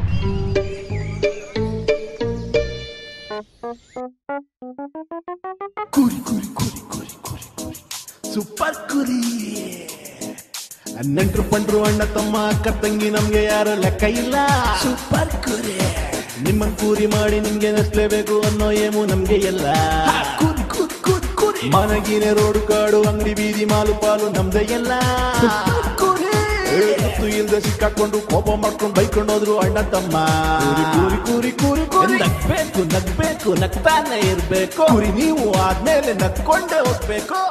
ಕುರಿ ಕುರಿ ಕುರಿ ಕುರಿ ಕುರಿ ಕುರಿ ಸೂಪರ್ ಕುರಿ ನೆಂಟ್ರು ಪಂಡ್ರು ಅಣ್ಣ ತಮ್ಮ ಅಕ್ಕ ತಂಗಿ ನಮ್ಗೆ ಯಾರು ಲೆಕ್ಕ ಇಲ್ಲ ಸೂಪರ್ ಕುರಿ ನಿಮ್ಮನ್ ಕೂರಿ ಮಾಡಿ ನಿಮ್ಗೆ ನಸ್ಲೇಬೇಕು ಅನ್ನೋ ಏಮು ನಮ್ಗೆ ಎಲ್ಲ ಕುರಿ ಕುರಿ ಕುರಿ ಕುರಿ ಮನಗಿನ ರೋಡು ಕಾಡು ಅಂಗಡಿ ಬೀದಿ ಮಾಲು ಪಾಲು ನಮ್ದೇ ಎಲ್ಲ ಗೊತ್ತು ಇಲ್ದೆ ಸಿಕ್ಕಾಕೊಂಡು ಕೋಪ ಮಾಡ್ಕೊಂಡು ಬೈಕೊಂಡು ಹೋದ್ರು ಅಣ್ಣ ತಮ್ಮ ಕೂರಿ ಕೂರಿ ಕೂರಿ ಕೂರಿ ಕೂರಿ ನಗ್ಬೇಕು ನಗ್ಬೇಕು ನಗ್ತಾನೆ ಇರ್ಬೇಕು ಕುರಿ ನೀವು ಆದ್ಮೇಲೆ ನಗ್ಕೊಂಡೇ ಹೋಗ್ಬೇಕು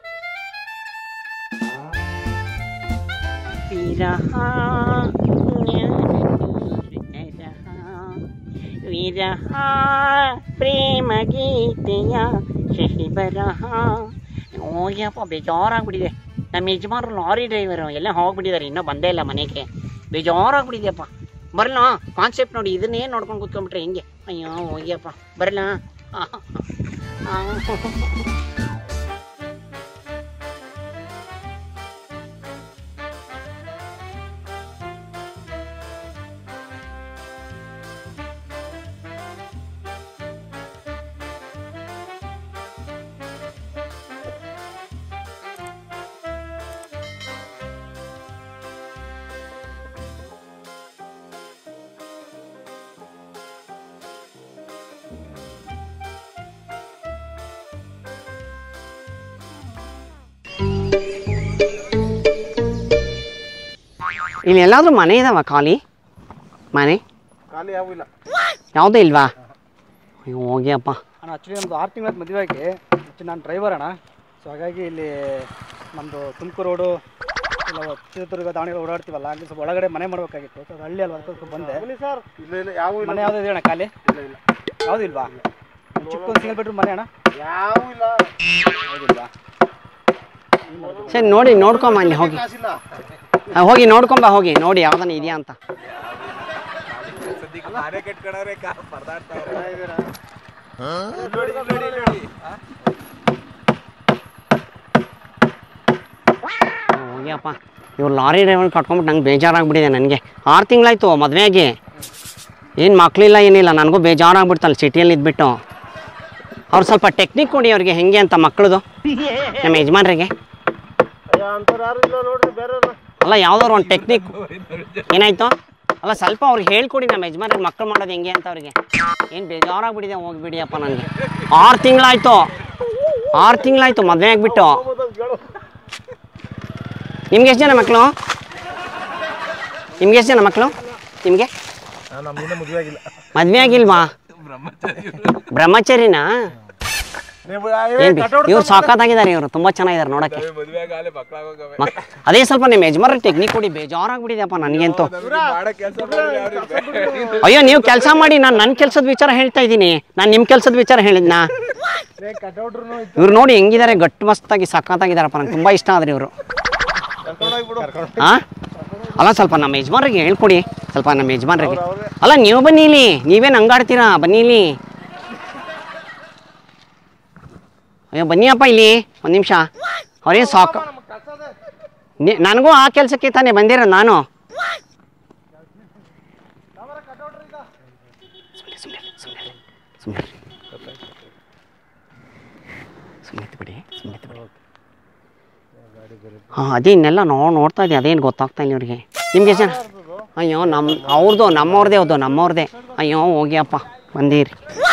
ವಿರಹ ವಿರಹ ಪ್ರೇಮ ಗೀತೆಯ ಶಶಿ ಬರಹ ಓಯಪ್ಪ ಬೇಜಾರಾಗ್ಬಿಟ್ಟಿದೆ ನಮ್ಮ ಯಜಮಾನರು ಲಾರಿ ಡ್ರೈವರು ಎಲ್ಲ ಹೋಗ್ಬಿಟ್ಟಿದ್ದಾರೆ ಇನ್ನೂ ಬಂದೇ ಇಲ್ಲ ಮನೆಗೆ ಬೇಜಾರಾಗ್ಬಿಟ್ಟಿದೆಯಪ್ಪ ಬರಲ್ಲ ಕಾನ್ಸೆಪ್ಟ್ ನೋಡಿ ಇದನ್ನೇ ನೋಡ್ಕೊಂಡು ಕೂತ್ಕೊಂಡ್ಬಿಟ್ರೆ ಹೆಂಗೆ ಅಯ್ಯೋ ಹೋಗ್ಯಪ್ಪ ಬರಲ್ಲ ಇಲ್ಲಿ ಎಲ್ಲಾದ್ರೂ ಮನೆ ಇದಾವ ಖಾಲಿ ಮನೆ ಖಾಲಿ ಯಾವೂ ಇಲ್ಲ ಯಾವುದೂ ಇಲ್ವಾ ಅಯ್ಯೋ ಹೋಗ್ಯಪ್ಪ ಅಣ್ಣ ಆ್ಯಕ್ಚುಲಿ ನಮ್ಮದು ಆರು ತಿಂಗಳ ಮದುವೆ ಆಗಿ ಆ್ಯಕ್ಚುಲಿ ನಾನು ಡ್ರೈವರ್ ಅಣ್ಣ ಸೊ ಹಾಗಾಗಿ ಇಲ್ಲಿ ನಮ್ಮದು ತುಮಕೂರು ರೋಡು ಇಲ್ಲ ಚಿತ್ರದುರ್ಗ ದಾವಣಗೆರೆ ಓಡಾಡ್ತೀವಲ್ಲ ಅಲ್ಲಿ ಸ್ವಲ್ಪ ಒಳಗಡೆ ಮನೆ ಮಾಡಬೇಕಾಗಿತ್ತು ಸೊ ಅದು ಹಳ್ಳಿ ಅಲ್ವಾ ಅದಕ್ಕೆ ಸ್ವಲ್ಪ ಬಂದೆ ಸರ್ ಇಲ್ಲ ಇಲ್ಲ ಯಾವ ಮನೆ ಯಾವುದೋ ಇದೆ ಅಣ್ಣ ಖಾಲಿ ಇಲ್ಲ ಇಲ್ಲ ಯಾವುದು ಇಲ್ವಾ ಚಿಕ್ಕ ಒಂದು ಸಿಂಗಲ್ ಬೆಡ್ರೂಮ್ ಮನೆ ಅಣ್ಣ ಯಾವ ಇಲ್ಲ ಯಾವುದಿಲ್ವಾ ಸರಿ ನೋಡಿ ನೋಡ್ಕೊಂಬ ಅಲ್ಲಿ ಹೋಗಿ ಕಾಸಿಲ್ಲ ಆ, ಹೋಗಿ ನೋಡ್ಕೊಂಬ ಹೋಗಿ ನೋಡಿ ಯಾವ್ದನ್ನ ಇದೆಯಾ ಅಂತ ಹೋಗ್ಯಪ್ಪ ಇವ್ರು ಲಾರಿ ಡ್ರೈವರ್ ಕಟ್ಕೊಂಬಿಟ್ಟು ನಂಗೆ ಬೇಜಾರಾಗ್ಬಿಟ್ಟಿದೆ ನನಗೆ ಆರು ತಿಂಗಳಾಯ್ತು ಮದುವೆಯಾಗಿ ಏನು ಮಕ್ಕಳಿಲ್ಲ ಏನಿಲ್ಲ ನನಗೂ ಬೇಜಾರಾಗ್ಬಿಡ್ತಲ್ಲ ಸಿಟಿಯಲ್ಲಿ ಇದ್ಬಿಟ್ಟು ಅವ್ರು ಸ್ವಲ್ಪ ಟೆಕ್ನಿಕ್ ಕೊಡಿ ಅವ್ರಿಗೆ ಹೆಂಗೆ ಅಂತ ಮಕ್ಕಳದು ನಮ್ಮ ಯಜಮಾನ್ರಿಗೆ ಅಂತಾರ ಯಾರು ಇಲ್ಲ ನೋಡ್ರಿ ಬೇರೆ ಅಲ್ಲ ಯಾವ್ದಾದ್ರು ಒಂದು ಟೆಕ್ನಿಕ್ ಏನಾಯ್ತು ಅಲ್ಲ ಸ್ವಲ್ಪ ಅವ್ರಿಗೆ ಹೇಳ್ಕೊಡಿ ನಮ್ಮ ಯಜಮಾನ್ರಿಗೆ ಮಕ್ಕಳು ಮಾಡೋದು ಹೆಂಗೆ ಅಂತ ಅವ್ರಿಗೆ ಏನು ಬೇಜಾರಾಗ್ಬಿಟ್ಟಿದೆ ಹೋಗ್ಬಿಡಿಯಪ್ಪ ನನಗೆ ಆರು ತಿಂಗಳಾಯ್ತು ಆರು ತಿಂಗಳಾಯ್ತು ಮದುವೆ ಆಗಿಬಿಟ್ಟು ನಿಮ್ಗೆ ಎಷ್ಟು ಜನ ಮಕ್ಕಳು ನಿಮ್ಗೆ ಎಷ್ಟು ಜನ ಮಕ್ಕಳು ನಿಮಗೆ ನಮ್ಗಿನ್ನ ಮದುವೆ ಆಗಿಲ್ಲ ಮದುವೆ ಆಗಿಲ್ವಾ ಬ್ರಹ್ಮಚಾರಿನಾ ನೀವು ಏನ್ ಇವ್ರು ಸಾಕಾಗಿದ್ದಾರೆ ಇವರು ತುಂಬಾ ಚೆನ್ನಾಗಿದ್ದಾರೆ ನೋಡಕ್ಕೆ ಮಕ್- ಅದೇ ಸ್ವಲ್ಪ ನಿಮ್ಮ ಯಜಮಾನ್ರಿಗೆ ಟೆಕ್ನಿಕ್ ಕೊಡಿ ಬೇಜಾರಾಗ್ಬಿಟ್ಟಿದೆಯಪ್ಪ ನನಗಂತೂ ಅಯ್ಯೋ ನೀವು ಕೆಲಸ ಮಾಡಿ ನಾನು ನನ್ನ ಕೆಲಸದ ವಿಚಾರ ಹೇಳ್ತಾ ಇದ್ದೀನಿ ನಾನು ನಿಮ್ಮ ಕೆಲಸದ ವಿಚಾರ ಹೇಳಿದ್ನಾ ಇವ್ರು ನೋಡಿ ಹೆಂಗಿದ್ದಾರೆ ಗಟ್ಟು ಮಸ್ತಾಗಿ ಸಖತ್ತಾಗಿದ್ದಾರಪ್ಪ ನಂಗೆ ತುಂಬ ಇಷ್ಟ ಆದ್ರೆ ಇವರು ಆ ಅಲ್ಲ ಸ್ವಲ್ಪ ನಮ್ಮ ಯಜಮಾನ್ರಿಗೆ ಹೇಳ್ಕೊಡಿ ಸ್ವಲ್ಪ ನಮ್ಮ ಯಜಮಾನ್ರಿಗೆ ಅಲ್ಲ ನೀವು ಬನ್ನಿ ಇಲ್ಲಿ ನೀವೇನು ಹಂಗಾಡ್ತೀರಾ ಬನ್ನಿ ಇಲ್ಲಿ ಅಯ್ಯೋ ಬನ್ನಿಯಪ್ಪ ಇಲ್ಲಿ ಒಂದು ನಿಮಿಷ ಅವ್ರೇನು ಸಾಕು ನಿ- ನನಗೂ ಆ ಕೆಲಸಕ್ಕೆ ತಾನೇ ಬಂದಿರೋದು ನಾನು ಸುಮ್ಮನೆ ಸುಮ್ಮನೆ ಬಿಡಿ ಸುಮ್ಮನೆ ಬಿಡಿ ಹಾಂ ಅದೇ ಇನ್ನೆಲ್ಲ ನೋ ನೋಡ್ತಾ ಇದ್ದೆ ಅದೇನು ಗೊತ್ತಾಗ್ತಾ ಇಲ್ಲ ಇವ್ರಿಗೆ ನಿಮ್ಗೆ ಎಷ್ಟು ಜನ ಅಯ್ಯೋ ನಮ್ಮ ಅವ್ರದ್ದು ನಮ್ಮವ್ರದೇ ಹೌದು ನಮ್ಮವ್ರದೇ ಅಯ್ಯೋ ಹೋಗಿಯಪ್ಪ ಬಂದೀರಿ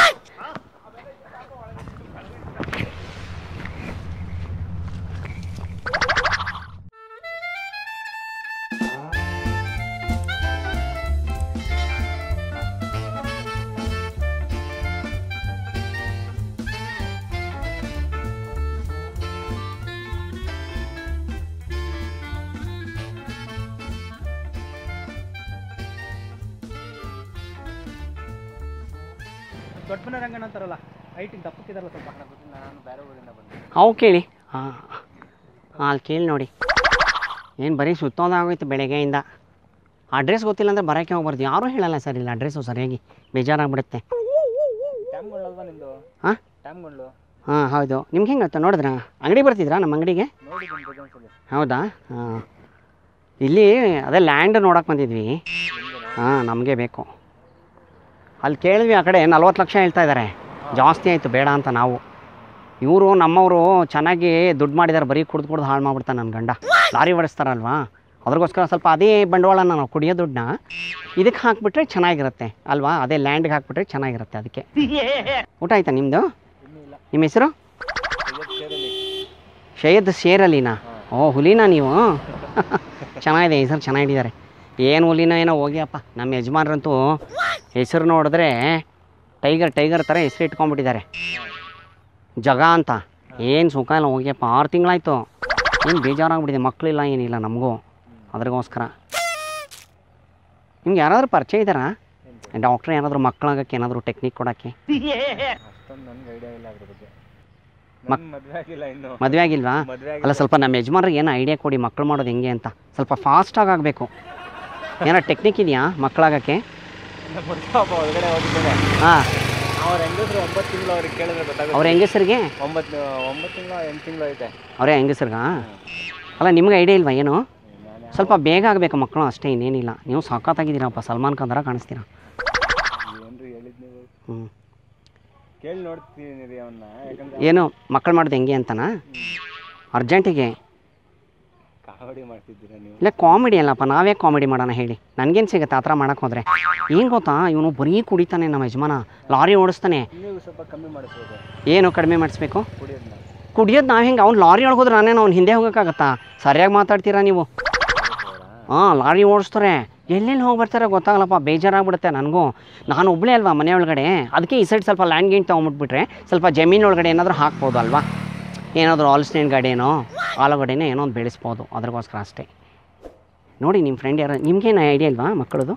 ದೊಡ್ಡ ಮನೆ ರಂಗಣ್ಣ ಅಂತಾರಲ್ಲ ಹೈಟಿಗೆ ದಪ್ಪಕ್ಕಿದಾರಲ್ಲ ಸ್ವಲ್ಪ ನಾನು ಬೇರೆ ಊರಿಂದ ಬಂದೆ ಅವು ಕೇಳಿ ಹಾಂ ಹಾಂ ಅಲ್ಲಿ ಕೇಳಿ ನೋಡಿ ಏನು ಬರೀ ಸುತ್ತೋದಾಗೋಯ್ತು ಬೆಳಗ್ಗೆಯಿಂದ ಅಡ್ರೆಸ್ ಗೊತ್ತಿಲ್ಲ ಅಂದರೆ ಬರೋಕ್ಕೆ ಹೋಗ್ಬಾರ್ದು ಯಾರೂ ಹೇಳಲ್ಲ ಸರ್ ಇಲ್ಲ ಅಡ್ರೆಸ್ಸು ಸರಿಯಾಗಿ ಬೇಜಾರಾಗ್ಬಿಡುತ್ತೆ ಟ್ಯಾಮ್ಗಳಲ್ವಾ ನಿಮ್ಮದು ಹಾಂ ಟ್ಯಾಮ್ಗಳು ಹಾಂ ಹೌದು ನಿಮ್ಗೆ ಹೆಂಗೆ ಗೊತ್ತಾ ನೋಡಿದ್ರಾ ಅಂಗಡಿ ಬರ್ತಿದ್ರಾ ನಮ್ಮ ಅಂಗಡಿಗೆ ನೋಡಿ ಬಂದು ಹೌದಾ ಹಾಂ ಇಲ್ಲಿ ಅದೇ ಲ್ಯಾಂಡ್ ನೋಡಕ್ಕೆ ಬಂದಿದ್ವಿ ಹಾಂ ನಮಗೆ ಬೇಕು ಅಲ್ಲಿ ಕೇಳಿದ್ವಿ ಆ ಕಡೆ ನಲ್ವತ್ತು ಲಕ್ಷ ಹೇಳ್ತಾ ಇದ್ದಾರೆ ಜಾಸ್ತಿ ಆಯಿತು ಬೇಡ ಅಂತ ನಾವು ಇವರು ನಮ್ಮವರು ಚೆನ್ನಾಗಿ ದುಡ್ಡು ಮಾಡಿದ್ದಾರೆ ಬರೀ ಕುಡ್ದು ಕುಡ್ದು ಹಾಳು ಮಾಡ್ಬಿಡ್ತಾನೆ ನನ್ನ ಗಂಡ ಲಾರಿ ಓಡಿಸ್ತಾರಲ್ವಾ ಅದ್ರಗೋಸ್ಕರ ಸ್ವಲ್ಪ ಅದೇ ಬಂಡವಾಳನ ನಾವು ಕುಡಿಯೋ ದುಡ್ಡನ್ನ ಇದಕ್ಕೆ ಹಾಕ್ಬಿಟ್ರೆ ಚೆನ್ನಾಗಿರುತ್ತೆ ಅಲ್ವಾ ಅದೇ ಲ್ಯಾಂಡ್ಗೆ ಹಾಕ್ಬಿಟ್ರೆ ಚೆನ್ನಾಗಿರುತ್ತೆ ಅದಕ್ಕೆ ಊಟ ಆಯ್ತಾ ನಿಮ್ಮದು ನಿಮ್ಮ ಹೆಸರು ಶೈಯದ್ ಶೇರಲಿನಾ ಓ ಹುಲಿನಾ ನೀವು ಚೆನ್ನಾಗಿದೆ ಹೆಸರು ಚೆನ್ನಾಗಿದ್ದಾರೆ ಏನು ಹುಲಿನೋ ಏನೋ ಹೋಗಿಯಪ್ಪ ನಮ್ಮ ಯಜಮಾನ್ರಂತೂ ಹೆಸರು ನೋಡಿದ್ರೆ ಟೈಗರ್ ಟೈಗರ್ ಥರ ಹೆಸರು ಇಟ್ಕೊಂಡ್ಬಿಟ್ಟಿದ್ದಾರೆ ಜಗ ಅಂತ ಏನು ಸುಖ ಇಲ್ಲ ಹೋಗಿಯಪ್ಪ ಆರು ತಿಂಗಳಾಯ್ತು ಏನು ಬೇಜಾರಾಗ್ಬಿಟ್ಟಿದೆ ಮಕ್ಕಳಿಲ್ಲ ಏನಿಲ್ಲ ನಮಗೂ ಅದ್ರಗೋಸ್ಕರ ನಿಮ್ಗೆ ಯಾರಾದರೂ ಪರಿಚಯ ಇದ್ದಾರಾ ಡಾಕ್ಟ್ರ್ ಏನಾದರೂ ಮಕ್ಕಳಾಗಕ್ಕೆ ಏನಾದರೂ ಟೆಕ್ನಿಕ್ ಕೊಡೋಕ್ಕೆ ಅಷ್ಟೊಂದು ನನ್ಗೆ ಐಡಿಯಾ ಇಲ್ಲ ಅದ್ರ ಬಗ್ಗೆ ಮಕ್- ನನ್ಗ್ ಮದ್ವೆ ಆಗಿಲ್ಲ ಇನ್ನು ಮದುವೆ ಆಗಿಲ್ವಾ ಮದ್ವೆ ಆಗಿಲ್ಲ ಅಲ್ಲ ಸ್ವಲ್ಪ ನಮ್ಮ ಯಜಮಾನ್ರಿಗೆ ಏನೋ ಐಡಿಯಾ ಕೊಡಿ ಮಕ್ಕಳು ಮಾಡೋದು ಹೆಂಗೆ ಅಂತ ಸ್ವಲ್ಪ ಫಾಸ್ಟಾಗಿ ಆಗಬೇಕು ಏನೋ ಟೆಕ್ನಿಕ್ ಇದೆಯಾ ಮಕ್ಕಳಾಗಕ್ಕೆ ನಮ್ಮ ಹುಡ್ಗ ಒಬ್ಬ ಹೊರಗಡೆ ಹೋಗಿದ್ದಾನೆ ಹಾಂ ಅವ್ರ ಹೆಂಗಸ್ರು ಒಂಬತ್ತು ತಿಂಗಳು ಅವ್ರಿಗೆ ಕೇಳಿದ್ರೆ ಗೊತ್ತಾಗುತ್ತೆ ಅವ್ರ ಹೆಂಗಸರಿಗೆ ಒಂಬತ್ತು ಒಂಬತ್ತು ತಿಂಗಳು ಎಂಟು ತಿಂಗಳು ಐತೆ ಅವರೇ ಹೆಂಗಸರ್ಗಾ ಅಲ್ಲ ನಿಮ್ಗೆ ಐಡಿಯಾ ಇಲ್ವಾ ಏನು ನಾನು ಸ್ವಲ್ಪ ಬೇಗ ಆಗಬೇಕು ಮಕ್ಕಳು ಅಷ್ಟೇ ಇನ್ನೇನಿಲ್ಲ ನೀವು ಸಖತ್ತಾಗಿದ್ದೀರಪ್ಪ ಸಲ್ಮಾನ್ ಖಾನ್ ಥರ ಕಾಣಿಸ್ತೀರಾ ಏನ್ರಿ ಹೇಳಿದ್ ನೀವು ಹ್ಞೂ ಕೇಳಿ ನೋಡ್ತೀನಿ ರೀ ಅವನ್ನ ಯಾಕಂದ್ರೆ ಏನು ಮಕ್ಕಳು ಮಾಡೋದು ಹೆಂಗೆ ಅಂತನಾ ಅರ್ಜೆಂಟಿಗೆ ಕಾವಡಿ ಮಾಡ್ತಿದ್ದೀರಾ ನೀವು ಇಲ್ಲ ಕಾಮಿಡಿ ಅಲ್ಲಪ್ಪ ನಾವೇ ಕಾಮಿಡಿ ಮಾಡೋಣ ಹೇಳಿ ನನಗೇನು ಸಿಗುತ್ತೆ ಆ ಥರ ಮಾಡೋಕೆ ಹೋದರೆ ಏನು ಗೊತ್ತಾ ಇವನು ಬರೀ ಕುಡಿತಾನೆ ನಮ್ಮ ಯಜಮಾನ ಲಾರಿ ಓಡಿಸ್ತಾನೆ ನೀವು ಸ್ವಲ್ಪ ಕಮ್ಮಿ ಮಾಡಿಸ್ಬೋದು ಏನು ಕಡಿಮೆ ಮಾಡಿಸ್ಬೇಕು ಕುಡಿಯೋದನ್ನ ಕುಡಿಯೋದು ನಾವು ಹೆಂಗೆ ಅವ್ನು ಲಾರಿ ಒಳಗೆ ಹೋದ್ರೆ ನಾನೇನು ಅವ್ನು ಹಿಂದೆ ಹೋಗೋಕ್ಕಾಗತ್ತಾ ಸರಿಯಾಗಿ ಮಾತಾಡ್ತೀರಾ ನೀವು ಹಾಂ ಲಾರಿ ಓಡಿಸ್ತಾರೆ ಎಲ್ಲೆಲ್ಲಿ ಹೋಗಿ ಬರ್ತಾರೆ ಗೊತ್ತಾಗಲ್ಲಪ್ಪ ಬೇಜಾರಾಗ್ಬಿಡುತ್ತೆ ನನಗೂ ನಾನು ಒಬ್ಬಳೇ ಅಲ್ವಾ ಮನೆ ಒಳಗಡೆ ಅದಕ್ಕೆ ಈ ಸೈಡ್ ಸ್ವಲ್ಪ ಲ್ಯಾಂಡ್ ಗೀನ್ ತೊಗೊಂಬಿಟ್ಬಿಟ್ರೆ ಸ್ವಲ್ಪ ಜಮೀನು ಒಳಗಡೆ ಏನಾದರೂ ಹಾಕ್ಬೋದು ಅಲ್ವಾ ಏನಾದರೂ ಆಲ್ಸ್ಟೈನ್ ಗಾಡಿನೋ ಆಲೂಗಡ್ಡೆನೋ ಏನೋ ಒಂದು ಬೆಳೆಸ್ಬೋದು ಅದ್ರಗೋಸ್ಕರ ಅಷ್ಟೇ ನೋಡಿ ನಿಮ್ಮ ಫ್ರೆಂಡ್ ಯಾರು ನಿಮ್ಗೇನು ಐಡಿಯಾ ಇಲ್ವಾ ಮಕ್ಕಳದು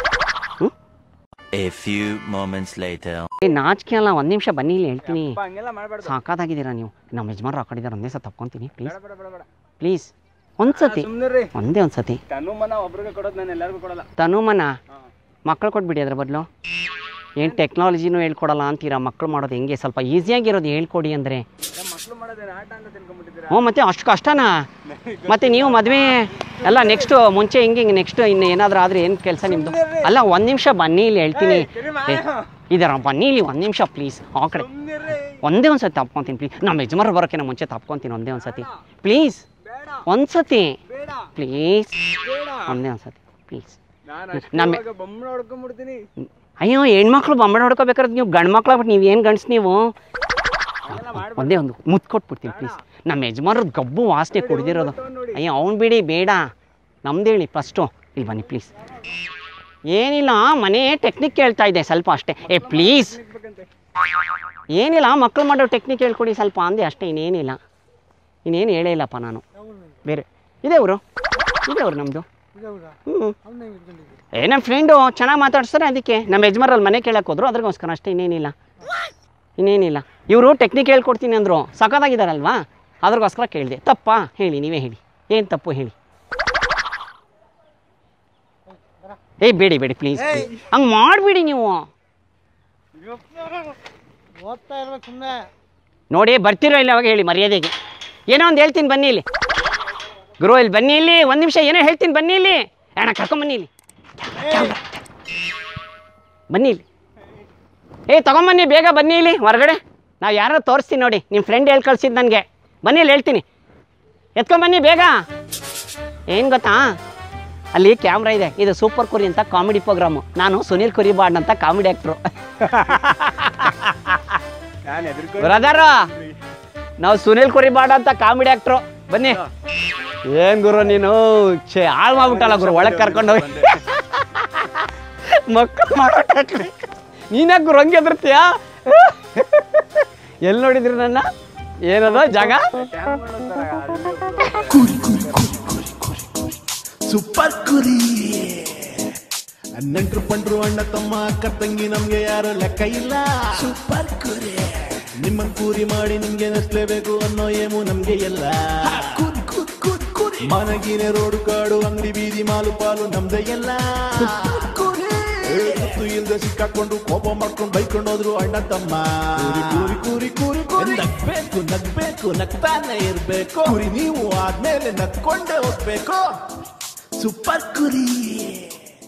A few moments later. ಏ ನಾಚಿಕೆ ಅಲ್ಲ ಒಂದು ನಿಮಿಷ ಬನ್ನಿ ಇಲ್ಲಿ ಹೇಳ್ತೀನಿ ಅಪ್ಪ ಹಂಗೆಲ್ಲ ಮಾಡಬಾರ್ದು ಸಾಕಾಗಿದ್ದೀರಾ ನೀವು ನಮ್ಮ ಯಜಮಾನ್ರು ಆ ಕಡೆ ಇದ್ದಾರೆ ಒಂದೇ ಸತಿ ತಪ್ಕೊತೀನಿ ಪ್ಲೀಸ್ ಬೇಡ ಬೇಡ ಬೇಡ ಬೇಡ ಪ್ಲೀಸ್ ಒಂದು ಸತಿ ಸುಮ್ಮನೆ ರೀ ಒಂದೇ ಒಂದು ಸತಿ ತನುಮನ ಒಬ್ರಿಗೆ ಕೊಡೋದು ನಾನು ಎಲ್ಲರಿಗೂ ಕೊಡಲ್ಲ ತನುಮನ ಹಾಂ ಮಕ್ಕಳು ಕೊಟ್ಬಿಡಿ ಅದ್ರ ಬದಲು ಏನು ಟೆಕ್ನಾಲಜಿನೂ ಹೇಳ್ಕೊಡಲ್ಲ ಅಂತೀರಾ ಮಕ್ಕಳು ಮಾಡೋದು ಹೆಂಗೆ ಸ್ವಲ್ಪ ಈಸಿಯಾಗಿರೋದು ಹೇಳ್ಕೊಡಿ ಅಂದರೆ ನಮ್ಮ ಮಕ್ಳು ಮಾಡೋದೇನು ಆಟ ಅಂತ ತಿನ್ಕೊಂಡ್ಬಿಟ್ಟಿದ್ದೀರಾ ಹ್ಞೂ ಮತ್ತೆ ಅಷ್ಟು ಕಷ್ಟನಾ ಮತ್ತೆ ನೀವು ಮದುವೆ ಎಲ್ಲ ನೆಕ್ಸ್ಟು ಮುಂಚೆ ಹಿಂಗೆ ಹಿಂಗೆ ನೆಕ್ಸ್ಟ್ ಇನ್ನು ಏನಾದರೂ ಆದರೆ ಏನು ಕೆಲಸ ನಿಮ್ಮದು ಅಲ್ಲ ಒಂದು ನಿಮಿಷ ಬನ್ನಿ ಇಲ್ಲಿ ಹೇಳ್ತೀನಿ ಏ, ಇದರ ಬನ್ನಿ ಇಲ್ಲಿ ಒಂದು ನಿಮಿಷ ಪ್ಲೀಸ್ ಆ ಕಡೆ ಒಂದೇ ಒಂದು ಸತಿ ತಪ್ಕೊತೀನಿ ಪ್ಲೀಸ್ ನಮ್ಮ ಯಜಮಾನ್ರು ಬರೋಕ್ಕೆ ನಾನು ಮುಂಚೆ ತಪ್ಕೊತೀನಿ ಒಂದೇ ಒಂದು ಸತಿ ಪ್ಲೀಸ್ ಬೇಡ ಒಂದು ಸತಿ ಬೇಡ ಪ್ಲೀಸ್ ಬೇಡ ಒಂದೇ ಒಂದು ಸತಿ ಪ್ಲೀಸ್ ನಾನು ನಮ್ಮ- ಅಷ್ಟು ಬೊಮ್ಮನ ಹೊಡ್ಕೊಂಡ್ಬಿಡ್ತೀನಿ ಅಯ್ಯೋ ಹೆಣ್ಮಕ್ಳು ಬೊಮ್ಮೆ ಹೊಡ್ಕೋಬೇಕಾದ್ರೆ ನೀವು ಗಂಡು ಮಕ್ಳಾಗ್ಬಿಟ್ಟು ನೀವು ಏನು ಗಂಡ್ಸ್ ನೀವು ಒಂದೇ ಒಂದು ಮುತ್ತು ಕೊಟ್ಬಿಡ್ತೀನಿ ಪ್ಲೀಸ್ ನಮ್ಮ ಯಜಮಾನ್ರದ್ದು ಗಬ್ಬು ವಾಸನೆ ಕುಡ್ದಿರೋದು ಅಯ್ಯೋ ಅವ್ನು ಬಿಡಿ ಬೇಡ ನಮ್ದು ಹೇಳಿ ಫಸ್ಟು ಇಲ್ಲಿ ಬನ್ನಿ ಪ್ಲೀಸ್ ಏನಿಲ್ಲ ಮನೆ ಟೆಕ್ನಿಕ್ ಕೇಳ್ತಾ ಇದೆ ಸ್ವಲ್ಪ ಅಷ್ಟೇ ಏ ಪ್ಲೀಸ್ ಏನಿಲ್ಲ ಮಕ್ಕಳು ಮಾಡೋ ಟೆಕ್ನಿಕ್ ಹೇಳ್ಕೊಡಿ ಸ್ವಲ್ಪ ಅಂದೆ ಅಷ್ಟೇ ಇನ್ನೇನಿಲ್ಲ ಇನ್ನೇನು ಹೇಳೇ ಇಲ್ಲಪ್ಪ ನಾನು ಬೇರೆ ಇದೆ ಅವರು ಇದೆ ಅವರು ನಮ್ಮದು ಹ್ಞೂ ಏ ನಮ್ಮ ಫ್ರೆಂಡು ಚೆನ್ನಾಗಿ ಮಾತಾಡ್ಸ್ತಾರೆ ಅದಕ್ಕೆ ನಮ್ಮ ಯಜಮಾರಲ್ಲಿ ಮನೆ ಕೇಳಕ್ಕೆ ಹೋದ್ರು ಅದ್ರಗೋಸ್ಕರ ಅಷ್ಟೇ ಇನ್ನೇನಿಲ್ಲ ಇನ್ನೇನಿಲ್ಲ ಇವರು ಟೆಕ್ನಿಕ್ ಹೇಳ್ಕೊಡ್ತೀನಿ ಅಂದರು ಸಖತ್ತಾಗಿದ್ದಾರಲ್ವಾ ಅದ್ರಗೋಸ್ಕರ ಕೇಳಿದೆ ತಪ್ಪಾ ಹೇಳಿ ನೀವೇ ಹೇಳಿ ಏನು ತಪ್ಪು ಹೇಳಿ ಏಯ್ ಬೇಡಿ ಬೇಡಿ ಪ್ಲೀಸ್ ಹಂಗೆ ಮಾಡಿಬಿಡಿ ನೀವು ಓದ್ತಾ ಇರ್ಬೇಕು ಸುಮ್ಮನೆ ನೋಡಿ ಬರ್ತಿರೋ ಇಲ್ಲ ಅವಾಗ ಹೇಳಿ ಮರ್ಯಾದೆಗೆ ಏನೋ ಒಂದು ಹೇಳ್ತೀನಿ ಬನ್ನಿ ಇಲ್ಲಿ ಗುರು ಇಲ್ಲಿ ಬನ್ನಿ ಇಲ್ಲಿ ಒಂದು ನಿಮಿಷ ಏನೋ ಹೇಳ್ತೀನಿ ಬನ್ನಿ ಇಲ್ಲಿ ಅಣ್ಣ ಕರ್ಕೊಂಬನ್ನಿ ಇಲ್ಲಿ ಬನ್ನಿ ಇಲ್ಲಿ ಏ ತಗೊಂಬನ್ನಿ ಬೇಗ ಬನ್ನಿ ಇಲ್ಲಿ ಹೊರಗಡೆ ನಾವು ಯಾರೋ ತೋರಿಸ್ತೀನಿ ನೋಡಿ ನಿಮ್ಮ ಫ್ರೆಂಡ್ ಹೇಳಿ ಕಳ್ಸಿದ್ದು ನನಗೆ ಬನ್ನಿ ಇಲ್ಲಿ ಹೇಳ್ತೀನಿ ಎತ್ಕೊಂಬನ್ನಿ ಬೇಗ ಏನು ಗೊತ್ತಾ ಅಲ್ಲಿ ಕ್ಯಾಮ್ರಾ ಇದೆ ಇದು ಸೂಪರ್ ಕುರಿ ಅಂತ ಕಾಮಿಡಿ ಪ್ರೋಗ್ರಾಮು ನಾನು ಸುನೀಲ್ ಕುರಿಬಾಡ್ ಅಂತ ಕಾಮಿಡಿ ಆ್ಯಕ್ಟ್ರು ನಾನು ಎದುರ್ಕೊಂಡು ಬ್ರದರ್ ನಾವು ಸುನೀಲ್ ಕುರಿಬಾಡ ಅಂತ ಕಾಮಿಡಿ ಆಕ್ಟ್ರು ಬನ್ನಿ ಏನ್ ಗುರು ನೀನು ಛೇ ಹಾಳು ಮಾಡ್ಬಿಟ್ಟಲ್ಲ ಗುರು ಒಳಗೆ ಕರ್ಕೊಂಡು ಹೋಗಿ ಮಕ್ಕಳು ಮಾಡೋ technique. ನೀನ್ಯಾಕ್ ಗುರು ಹಂಗೆ ಎದುರ್ತೀಯ ಎಲ್ಲಿ ನೋಡಿದ್ರಿ ನನ್ನ ಏನದ ಜಾಗ ಸೂಪರ್ ಕುರಿ ನೆಂಟ್ರು ಪಂಟ್ರು ಅಣ್ಣ ತಮ್ಮ ಅಕ್ಕ ತಂಗಿ ನಮ್ಗೆ ಯಾರು ಲೆಕ್ಕ ಇಲ್ಲ ಸೂಪರ್ ಕುರಿ ನಿಮ್ಮನ್ ಕೂರಿ ಮಾಡಿ ನಿಮ್ಗೆ ನಸ್ಲೇಬೇಕು ಅನ್ನೋ ಏಮು ನಮ್ಗೆ ಎಲ್ಲ ಮನಗಿನ ರೋಡು ಕಾಡು ಅಂಗಡಿ ಬೀದಿ ಮಾಲು ಪಾಲು ನಮ್ದೇ ಎಲ್ಲ ಏ, ಗೊತ್ತು ಇಲ್ದೆ ಸಿಕ್ಕಾಕೊಂಡು ಕೋಪ ಮಾಡ್ಕೊಂಡು ಬೈಕೊಂಡು ಹೋದ್ರು ಅಣ್ಣ ತಮ್ಮ ಕೂರಿ ಕೂರಿ ಕೂರಿ ಕೂರಿ ನಗ್ಬೇಕು ನಗ್ಬೇಕು ನಗ್ತಾನೆ ಇರ್ಬೇಕು ಕುರಿ ನೀವು ಆದ್ಮೇಲೆ ನಗ್ಕೊಂಡೇ ಹೋಗ್ಬೇಕು ಸೂಪರ್ ಕುರಿ